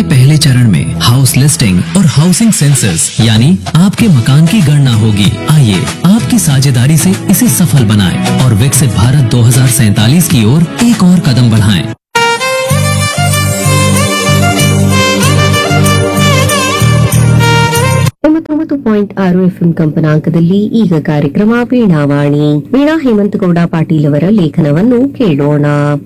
के पहले चरण में हाउस लिस्टिंग और हाउसिंग सेंसस यानी आपके मकान की गणना होगी आइए आपकी साझेदारी से इसे सफल बनाएं और विकसित भारत 2047 की ओर एक और कदम बढ़ाएं। ತೊಂಬತ್ತೊಂಬತ್ತು ಪಾಯಿಂಟ್ ಆರು ಎಫ್ಎಂ ಕಂಪನಾಂಕದಲ್ಲಿ ಈಗ ಕಾರ್ಯಕ್ರಮ ವೀಣಾವಾಣಿ ವೀಣಾ ಹೇಮಂತಗೌಡ ಪಾಟೀಲ್ ಅವರ ಲೇಖನವನ್ನು ಕೇಳೋಣ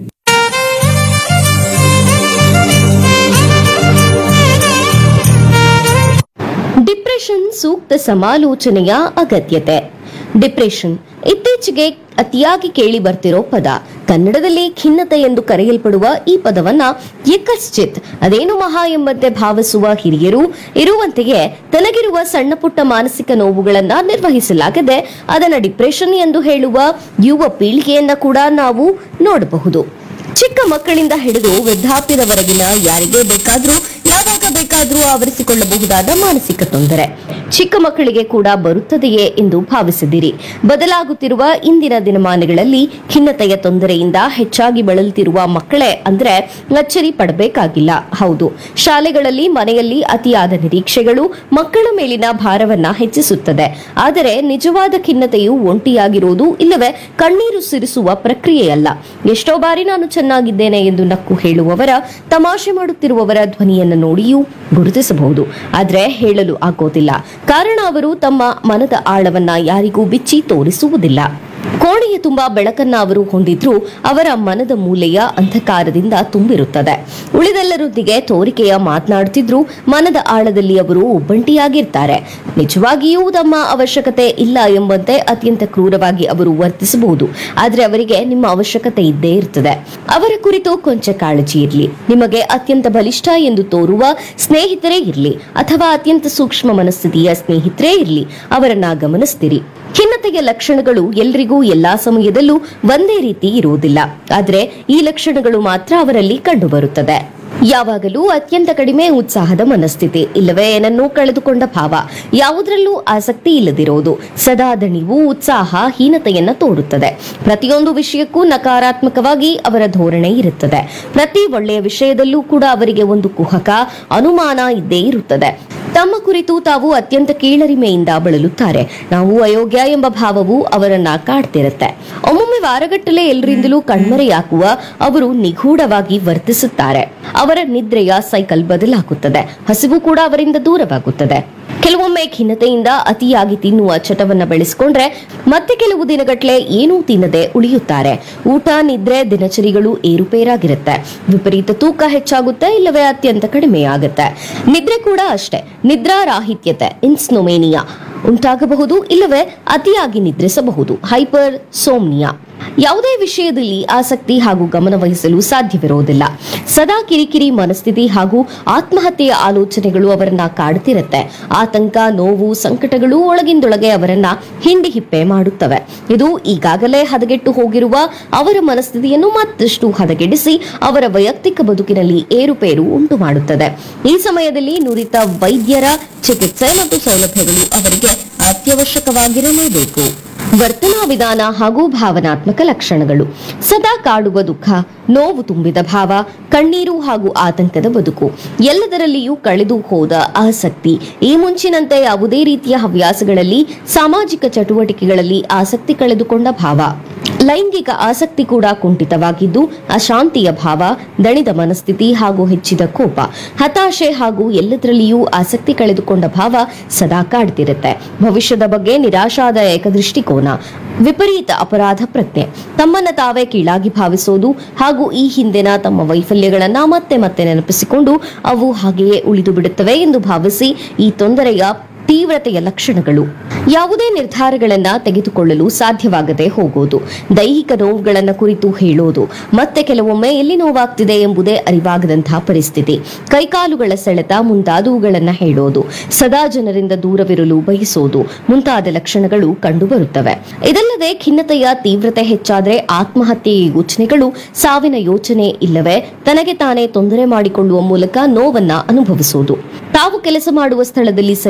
ಡಿಪ್ರೆಷನ್ ಸೂಕ್ತ ಸಮಾಲೋಚನೆಯ ಅಗತ್ಯತೆ ಡಿಪ್ರೆಷನ್ ಇತ್ತೀಚೆಗೆ ಅತಿಯಾಗಿ ಕೇಳಿ ಬರ್ತಿರೋ ಪದ ಕನ್ನಡದಲ್ಲಿ ಖಿನ್ನತೆ ಎಂದು ಕರೆಯಲ್ಪಡುವ ಈ ಪದವನ್ನ ಯಕಶ್ಚಿತ್ ಅದೇನು ಮಹಾ ಎಂಬಂತೆ ಭಾವಿಸುವ ಹಿರಿಯರು ಇರುವಂತೆಯೇ ತನಗಿರುವ ಸಣ್ಣ ಪುಟ್ಟ ಮಾನಸಿಕ ನೋವುಗಳನ್ನ ನಿರ್ವಹಿಸಲಾಗದೆ ಅದನ್ನ ಡಿಪ್ರೆಷನ್ ಎಂದು ಹೇಳುವ ಯುವ ಪೀಳಿಗೆಯನ್ನ ಕೂಡ ನಾವು ನೋಡಬಹುದು ಚಿಕ್ಕ ಮಕ್ಕಳಿಂದ ಹಿಡಿದು ವೃದ್ಧಾಪ್ಯದವರೆಗಿನ ಯಾರಿಗೇ ಬೇಕಾದ್ರೂ ಯಾವಾಗ ಬೇಕಾದ್ರೂ ಆವರಿಸಿಕೊಳ್ಳಬಹುದಾದ ಮಾನಸಿಕ ತೊಂದರೆ ಚಿಕ್ಕ ಮಕ್ಕಳಿಗೆ ಕೂಡ ಬರುತ್ತದೆಯೇ ಎಂದು ಭಾವಿಸಿದಿರಿ ಬದಲಾಗುತ್ತಿರುವ ಇಂದಿನ ದಿನಮಾನಗಳಲ್ಲಿ ಖಿನ್ನತೆಯ ತೊಂದರೆಯಿಂದ ಹೆಚ್ಚಾಗಿ ಬಳಲುತ್ತಿರುವ ಮಕ್ಕಳೇ ಅಂದ್ರೆ ಅಚ್ಚರಿ ಪಡಬೇಕಾಗಿಲ್ಲ ಹೌದು ಶಾಲೆಗಳಲ್ಲಿ ಮನೆಯಲ್ಲಿ ಅತಿಯಾದ ನಿರೀಕ್ಷೆಗಳು ಮಕ್ಕಳ ಮೇಲಿನ ಭಾರವನ್ನ ಹೆಚ್ಚಿಸುತ್ತದೆ ಆದರೆ ನಿಜವಾದ ಖಿನ್ನತೆಯು ಒಂಟಿಯಾಗಿರುವುದು ಇಲ್ಲವೇ ಕಣ್ಣೀರು ಸಿರಿಸುವ ಪ್ರಕ್ರಿಯೆಯಲ್ಲ ಎಷ್ಟೋ ಬಾರಿ ನಾನು ಚೆನ್ನಾಗಿದ್ದೇನೆ ಎಂದು ನಕ್ಕು ಹೇಳುವವರ ತಮಾಷೆ ಮಾಡುತ್ತಿರುವವರ ಧ್ವನಿಯನ್ನು ನೋಡಿಯೂ ಗುರುತಿಸಬಹುದು ಆದ್ರೆ ಹೇಳಲು ಆಗೋದಿಲ್ಲ ಕಾರಣ ಅವರು ತಮ್ಮ ಮನದ ಆಳವನ್ನ ಯಾರಿಗೂ ಬಿಚ್ಚಿ ತೋರಿಸುವುದಿಲ್ಲ ಕೋಣೆಯ ತುಂಬಾ ಬೆಳಕನ್ನ ಅವರು ಹೊಂದಿದ್ರೂ ಅವರ ಮನದ ಮೂಲೆಯ ಅಂಧಕಾರದಿಂದ ತುಂಬಿರುತ್ತದೆ ಉಳಿದೆಲ್ಲರೊಂದಿಗೆ ತೋರಿಕೆಯ ಮಾತನಾಡುತ್ತಿದ್ರೂ ಮನದ ಆಳದಲ್ಲಿ ಅವರು ಒಬ್ಬಂಟಿಯಾಗಿರ್ತಾರೆ ನಿಜವಾಗಿಯೂ ತಮ್ಮ ಅವಶ್ಯಕತೆ ಇಲ್ಲ ಎಂಬಂತೆ ಅತ್ಯಂತ ಕ್ರೂರವಾಗಿ ಅವರು ವರ್ತಿಸಬಹುದು ಆದ್ರೆ ಅವರಿಗೆ ನಿಮ್ಮ ಅವಶ್ಯಕತೆ ಇದ್ದೇ ಇರ್ತದೆ ಅವರ ಕುರಿತು ಕೊಂಚ ಕಾಳಜಿ ಇರಲಿ ನಿಮಗೆ ಅತ್ಯಂತ ಬಲಿಷ್ಠ ಎಂದು ತೋರುವ ಸ್ನೇಹಿತರೇ ಇರಲಿ ಅಥವಾ ಅತ್ಯಂತ ಸೂಕ್ಷ್ಮ ಮನಸ್ಥಿತಿಯ ಸ್ನೇಹಿತರೇ ಇರಲಿ ಅವರನ್ನ ಗಮನಿಸ್ತೀರಿ ಖಿನ್ನತೆಯ ಲಕ್ಷಣಗಳು ಎಲ್ರಿಗೂ ಎಲ್ಲಾ ಸಮಯದಲ್ಲೂ ಒಂದೇ ರೀತಿ ಇರುವುದಿಲ್ಲ ಆದರೆ ಈ ಲಕ್ಷಣಗಳು ಮಾತ್ರ ಅವರಲ್ಲಿ ಕಂಡುಬರುತ್ತದೆ ಯಾವಾಗಲೂ ಅತ್ಯಂತ ಕಡಿಮೆ ಉತ್ಸಾಹದ ಮನಸ್ಥಿತಿ ಇಲ್ಲವೇ ಏನನ್ನೂ ಕಳೆದುಕೊಂಡ ಭಾವ ಯಾವುದರಲ್ಲೂ ಆಸಕ್ತಿ ಇಲ್ಲದಿರೋದು ಸದಾ ದಣಿವು ಉತ್ಸಾಹ ಹೀನತೆಯನ್ನ ತೋರುತ್ತದೆ ಪ್ರತಿಯೊಂದು ವಿಷಯಕ್ಕೂ ನಕಾರಾತ್ಮಕವಾಗಿ ಅವರ ಧೋರಣೆ ಇರುತ್ತದೆ ಪ್ರತಿ ಒಳ್ಳೆಯ ವಿಷಯದಲ್ಲೂ ಕೂಡ ಅವರಿಗೆ ಒಂದು ಕುಹಕ ಅನುಮಾನ ಇದ್ದೇ ಇರುತ್ತದೆ ತಮ್ಮ ಕುರಿತು ತಾವು ಅತ್ಯಂತ ಕೀಳರಿಮೆಯಿಂದ ಬಳಲುತ್ತಾರೆ ನಾವು ಅಯೋಗ್ಯ ಎಂಬ ಭಾವವು ಅವರನ್ನ ಕಾಡ್ತಿರುತ್ತೆ ಒಮ್ಮೊಮ್ಮೆ ವಾರಗಟ್ಟಲೆ ಎಲ್ಲರಿಂದಲೂ ಕಣ್ಮರೆಯಾಗುವ ಅವರು ನಿಗೂಢವಾಗಿ ವರ್ತಿಸುತ್ತಾರೆ ಅವರ ನಿದ್ರೆಯ ಸೈಕಲ್ ಬದಲಾಗುತ್ತದೆ ಹಸಿವು ಕೂಡ ಅವರಿಂದ ದೂರವಾಗುತ್ತದೆ ಕೆಲವೊಮ್ಮೆ ಖಿನ್ನತೆಯಿಂದ ಅತಿಯಾಗಿ ತಿನ್ನುವ ಚಟವನ್ನ ಬೆಳೆಸಿಕೊಂಡ್ರೆ ಮತ್ತೆ ಕೆಲವು ದಿನಗಟ್ಲೆ ಏನೂ ತಿನ್ನದೆ ಉಳಿಯುತ್ತಾರೆ ಊಟ ನಿದ್ರೆ ದಿನಚರಿಗಳು ಏರುಪೇರಾಗಿರುತ್ತೆ ವಿಪರೀತ ತೂಕ ಹೆಚ್ಚಾಗುತ್ತೆ ಇಲ್ಲವೇ ಅತ್ಯಂತ ಕಡಿಮೆಯಾಗುತ್ತೆ ನಿದ್ರೆ ಕೂಡ ಅಷ್ಟೇ ನಿದ್ರಾರಾಹಿತ್ಯತೆ ಇನ್ಸ್ನೊಮೇನಿಯಾ ಉಂಟಾಗಬಹುದು ಇಲ್ಲವೇ ಅತಿಯಾಗಿ ನಿದ್ರಿಸಬಹುದು ಹೈಪರ್ ಸೋಮ್ನಿಯಾ ಯಾವುದೇ ವಿಷಯದಲ್ಲಿ ಆಸಕ್ತಿ ಹಾಗೂ ಗಮನ ವಹಿಸಲು ಸಾಧ್ಯವಿರುವುದಿಲ್ಲ ಸದಾ ಕಿರಿಕಿರಿ ಮನಸ್ಥಿತಿ ಹಾಗೂ ಆತ್ಮಹತ್ಯೆಯ ಆಲೋಚನೆಗಳು ಅವರನ್ನ ಕಾಡುತ್ತಿರುತ್ತೆ ಆತಂಕ ನೋವು ಸಂಕಟಗಳು ಒಳಗಿಂದೊಳಗೆ ಅವರನ್ನ ಹಿಂಡಿ ಹಿಪ್ಪೆ ಮಾಡುತ್ತವೆ ಇದು ಈಗಾಗಲೇ ಹದಗೆಟ್ಟು ಹೋಗಿರುವ ಅವರ ಮನಸ್ಥಿತಿಯನ್ನು ಮತ್ತಷ್ಟು ಹದಗೆಡಿಸಿ ಅವರ ವೈಯಕ್ತಿಕ ಬದುಕಿನಲ್ಲಿ ಏರುಪೇರು ಉಂಟು ಮಾಡುತ್ತದೆ ಈ ಸಮಯದಲ್ಲಿ ನುರಿತ ವೈದ್ಯರ ಚಿಕಿತ್ಸೆ ಮತ್ತು ಸೌಲಭ್ಯಗಳು ಅವರಿಗೆ ಅತ್ಯವಶ್ಯಕವಾಗಿರಲೇಬೇಕು ವರ್ತನಾ ವಿಧಾನ ಹಾಗೂ ಭಾವನಾತ್ಮಕ ಲಕ್ಷಣಗಳು ಸದಾ ಕಾಡುವ ದುಃಖ ನೋವು ತುಂಬಿದ ಭಾವ ಕಣ್ಣೀರು ಹಾಗೂ ಆತಂಕದ ಬದುಕು ಎಲ್ಲದರಲ್ಲಿಯೂ ಕಳೆದು ಹೋದ ಆಸಕ್ತಿ ಈ ಮುಂಚಿನಂತೆ ಯಾವುದೇ ರೀತಿಯ ಹವ್ಯಾಸಗಳಲ್ಲಿ ಸಾಮಾಜಿಕ ಚಟುವಟಿಕೆಗಳಲ್ಲಿ ಆಸಕ್ತಿ ಕಳೆದುಕೊಂಡ ಭಾವ ಲೈಂಗಿಕ ಆಸಕ್ತಿ ಕೂಡ ಕುಂಠಿತವಾಗಿದ್ದು ಅಶಾಂತಿಯ ಭಾವ ದಣಿದ ಮನಸ್ಥಿತಿ ಹಾಗೂ ಹೆಚ್ಚಿದ ಕೋಪ ಹತಾಶೆ ಹಾಗೂ ಎಲ್ಲದರಲ್ಲಿಯೂ ಆಸಕ್ತಿ ಕಳೆದುಕೊಂಡ ಭಾವ ಸದಾ ಕಾಡ್ತಿರುತ್ತೆ ಭವಿಷ್ಯದ ಬಗ್ಗೆ ನಿರಾಶಾದಾಯಕ ದೃಷ್ಟಿಕೋನ ವಿಪರೀತ ಅಪರಾಧ ಪ್ರಜ್ಞೆ ತಮ್ಮನ್ನ ತಾವೇ ಕೀಳಾಗಿ ಭಾವಿಸೋದು ಹಾಗೂ ಈ ಹಿಂದಿನ ತಮ್ಮ ವೈಫಲ್ಯಗಳನ್ನ ಮತ್ತೆ ಮತ್ತೆ ನೆನಪಿಸಿಕೊಂಡು ಅವು ಹಾಗೆಯೇ ಉಳಿದು ಬಿಡುತ್ತವೆ ಎಂದು ಭಾವಿಸಿ ಈ ತೊಂದರೆಯ ತೀವ್ರತೆಯ ಲಕ್ಷಣಗಳು ಯಾವುದೇ ನಿರ್ಧಾರಗಳನ್ನ ತೆಗೆದುಕೊಳ್ಳಲು ಸಾಧ್ಯವಾಗದೆ ಹೋಗೋದು ದೈಹಿಕ ನೋವುಗಳನ್ನ ಕುರಿತು ಹೇಳೋದು ಮತ್ತೆ ಕೆಲವೊಮ್ಮೆ ಎಲ್ಲಿ ನೋವಾಗ್ತಿದೆ ಎಂಬುದೇ ಅರಿವಾಗದಂತಹ ಪರಿಸ್ಥಿತಿ ಕೈಕಾಲುಗಳ ಸೆಳೆತ ಮುಂತಾದವುಗಳನ್ನ ಹೇಳೋದು ಸದಾ ಜನರಿಂದ ದೂರವಿರಲು ಬಯಸೋದು ಮುಂತಾದ ಲಕ್ಷಣಗಳು ಕಂಡುಬರುತ್ತವೆ ಇದಲ್ಲದೆ ಖಿನ್ನತೆಯ ತೀವ್ರತೆ ಹೆಚ್ಚಾದ್ರೆ ಆತ್ಮಹತ್ಯೆಯ ಯೋಚನೆಗಳು ಸಾವಿನ ಯೋಚನೆ ಇಲ್ಲವೇ ತನಗೆ ತಾನೇ ತೊಂದರೆ ಮಾಡಿಕೊಳ್ಳುವ ಮೂಲಕ ನೋವನ್ನ ಅನುಭವಿಸುವುದು ತಾವು ಕೆಲಸ ಮಾಡುವ ಸ್ಥಳದಲ್ಲಿ ಸರಿಯಾಗಿ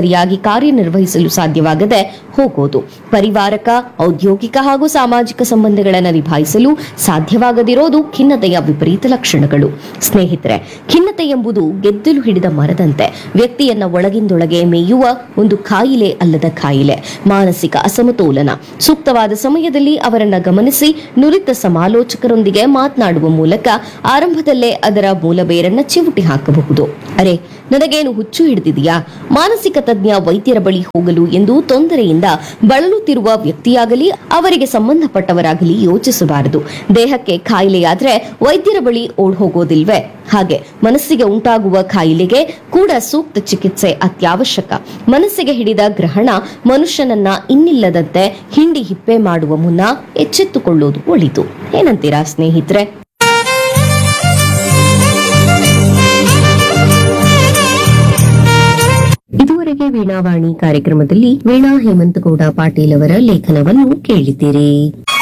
ಕಾರ್ಯನಿರ್ವಹಿಸಲು ಸಾಧ್ಯವಾಗದೆ ಹೋಗೋದು ಪರಿವಾರಕ ಔದ್ಯೋಗಿಕ ಹಾಗೂ ಸಾಮಾಜಿಕ ಸಂಬಂಧಗಳನ್ನು ನಿಭಾಯಿಸಲು ಸಾಧ್ಯವಾಗದಿರೋದು ಖಿನ್ನತೆಯ ವಿಪರೀತ ಲಕ್ಷಣಗಳು ಸ್ನೇಹಿತರೆ ಖಿನ್ನತೆ ಎಂಬುದು ಗೆದ್ದಲು ಹಿಡಿದ ಮರದಂತೆ ವ್ಯಕ್ತಿಯನ್ನ ಒಳಗಿಂದೊಳಗೆ ಮೇಯುವ ಒಂದು ಕಾಯಿಲೆ ಅಲ್ಲದ ಕಾಯಿಲೆ ಮಾನಸಿಕ ಅಸಮತೋಲನ ಸೂಕ್ತವಾದ ಸಮಯದಲ್ಲಿ ಅವರನ್ನ ಗಮನಿಸಿ ನುರಿತ ಸಮಾಲೋಚಕರೊಂದಿಗೆ ಮಾತನಾಡುವ ಮೂಲಕ ಆರಂಭದಲ್ಲೇ ಅದರ ಮೂಲಬೇರನ್ನ ಚಿವುಟಿ ಹಾಕಬಹುದು ಅರೆ ನನಗೇನು ಹುಚ್ಚು ಹಿಡಿದಿದೆಯಾ ಮಾನಸಿಕ ತಜ್ಞ ವೈದ್ಯರ ಬಳಿ ಹೋಗಲು ಎಂದು ತೊಂದರೆಯಿಂದ ಬಳಲುತ್ತಿರುವ ವ್ಯಕ್ತಿಯಾಗಲಿ ಅವರಿಗೆ ಸಂಬಂಧಪಟ್ಟವರಾಗಲಿ ಯೋಚಿಸಬಾರದು ದೇಹಕ್ಕೆ ಕಾಯಿಲೆಯಾದ್ರೆ ವೈದ್ಯರ ಬಳಿ ಓಡ್ ಹೋಗೋದಿಲ್ವೇ ಹಾಗೆ ಮನಸ್ಸಿಗೆ ಉಂಟಾಗುವ ಕಾಯಿಲೆಗೆ ಕೂಡ ಸೂಕ್ತ ಚಿಕಿತ್ಸೆ ಅತ್ಯವಶ್ಯಕ ಮನಸ್ಸಿಗೆ ಹಿಡಿದ ಗ್ರಹಣ ಮನುಷ್ಯನನ್ನ ಇನ್ನಿಲ್ಲದಂತೆ ಹಿಂಡಿ ಹಿಪ್ಪೆ ಮಾಡುವ ಮುನ್ನ ಎಚ್ಚೆತ್ತುಕೊಳ್ಳೋದು ಒಳಿತು ಏನಂತೀರಾ ಸ್ನೇಹಿತರೆ ಇದುವರೆಗೆ ವೀಣಾವಾಣಿ ಕಾರ್ಯಕ್ರಮದಲ್ಲಿ ವೀಣಾ ಹೇಮಂತಗೌಡ ಪಾಟೀಲ್ ಅವರ ಲೇಖನವನ್ನು ಕೇಳಿದ್ದೀರಿ